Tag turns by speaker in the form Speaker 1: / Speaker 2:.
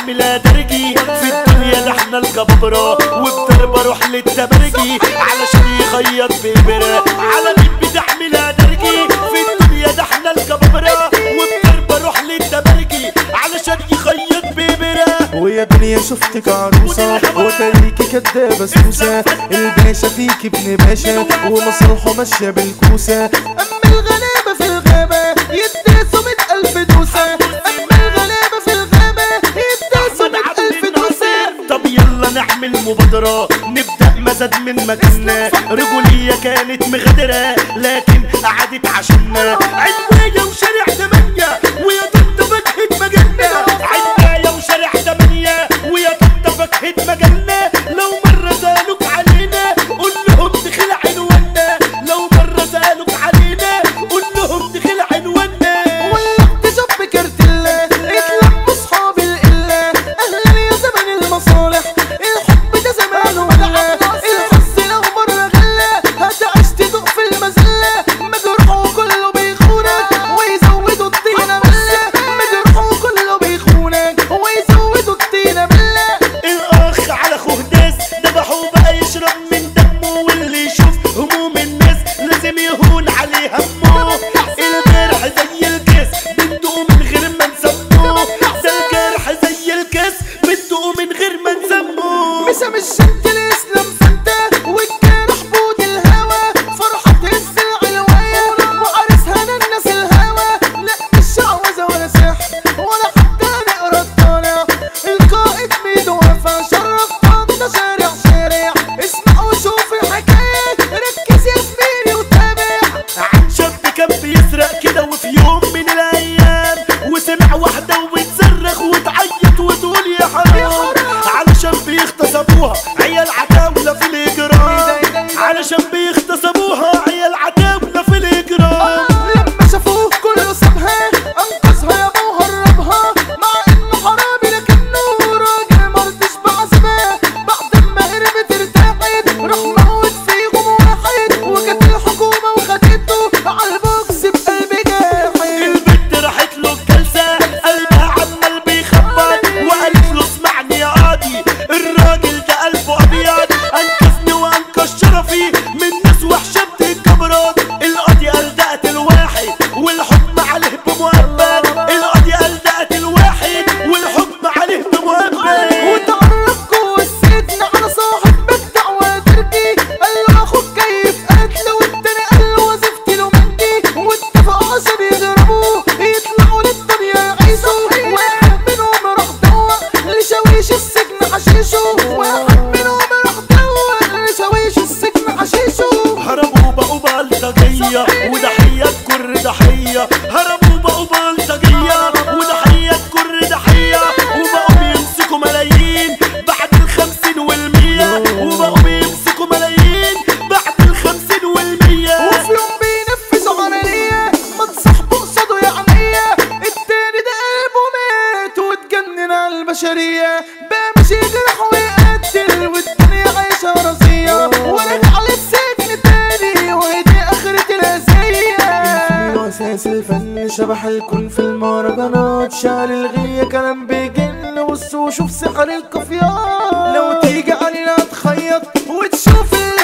Speaker 1: بعملها درجي في الدنيا ده احنا الجبابرة وبضرب اروح للتبرجي علشان يخيط بإبرة على مين بتعملها درجي في الدنيا ده احنا الجبابرة وبضرب اروح للتبرجي علشان يخيط بإبرة
Speaker 2: ويا دنيا شفتك عروسة وتاريكي كدابة سوسة الباشا فيك ابن باشا ومصالحه ماشية بالكوسة أما الغلابة في الغابة يداسوا مئة ألف دوسة أما الغلابة في الغابة يداسوا مئة ألف دوسة
Speaker 1: طب يلا نعمل مبادرة نبدأ مزاد من مكاننا رجولية كانت مغادرة لكن قعدت عشاننا عناية وشارع تمانية ويا طنطا فاكهة مجالنا عناية وشارع تمانية ويا طنطا فاكهة مجالنا لو مرة سألوك علينا قول لهم دخل عنوانا لو مرة سألوك علينا قول لهم دخل عنوانا
Speaker 2: ولعت جنب كرتلة اتلموا صحاب القلة أهلا يا زمن المصالح الحب ده زمان ولا الحظ لو مرة غلة هتعيش تدوق في المذلة مجروح وكله بيخونك ويزودوا الطينة بلة مجروح وكله بيخونك ويزودوا الطينة بلة
Speaker 1: الاخ على اخوه داس ذبحوه بقى يشرب من دمه واللي يشوف هموم الناس لازم يهون عليه همه الجرح زي الكاس بندقه من غير ما نسموه ده الجرح زي الكاس بندقه من غير ما نسموه
Speaker 2: مسا مش شد الاسلام فانت والجرح بود الهوى فرحة تهز العلواية وعرسها الناس الهوى لا مش شعوذة ولا سحر ولا حتى نقرا الطالع القائد ميدو وفا شرف طنطا شارع شارع اسمع وشوف الحكاية ركز يا زميلي وتابع
Speaker 1: عن شاب كان بيسرق كده وفي يوم من الايام وسمع واحده وبتصرخ وتعيط وتقول يا حرام علشان بيغتصبوها عيال عتاوله في الاجرام علشان بيغتصبوها عيال عتاوله في الاجرام
Speaker 2: لما شافوه كله سابها انقذها يابا وهربها مع انه حرامي لكنه راجل مرضيش بعذبها بعد ما هربت ارتاحت راح موت فيهم واحد وجت الحكومه وخدته على البوكس بقلب جاحد
Speaker 1: البنت راحت له الجلسه قلبها عمال بيخبط وقالت له اسمعني يا قاضي الراجل ده قلبه ابيض انقذني وانقذ شرفي من ناس وحشه بتتكبرات القاضي قال ده قتل واحد والحكم عليه بمؤبد القاضي قال ده قتل واحد والحكم عليه بمؤبد
Speaker 2: وتعرف جوه السجن على صاحب مجدع وتركي قال له اخوك كيف قتل والتاني قال له وظيفتي له مندي واتفقوا عشان يضربوه يطلعوا للدنيا يعيشوا واحد منهم راح دوق لشاويش السجن حشيشه واحد منهم راح دوق لشاويش السجن حشيشه
Speaker 1: هربوا بقوا بلطجية وضحية كر ضحية هربوا بقوا بلطجية وضحية كر ضحية وبقوا بيمسكوا ملايين بعد الخمسين والمية وبقوا بيمسكوا ملايين بعد الخمسين والمية
Speaker 2: وفي يوم بينفذوا عملية ما تصاحبوا قصاده يا عمية التاني ده قلبه مات واتجنن على البشرية بقى ماشي يجرح ويقتل والدنيا عايشة رزية ورجع للسجن تاني وهدي آخرة الأذية أساس الفن شبح الكون في المهرجانات شعر الغية كلام بيجن بص وشوف سحر القفيات لو تيجي علينا تخيط وتشوف اللي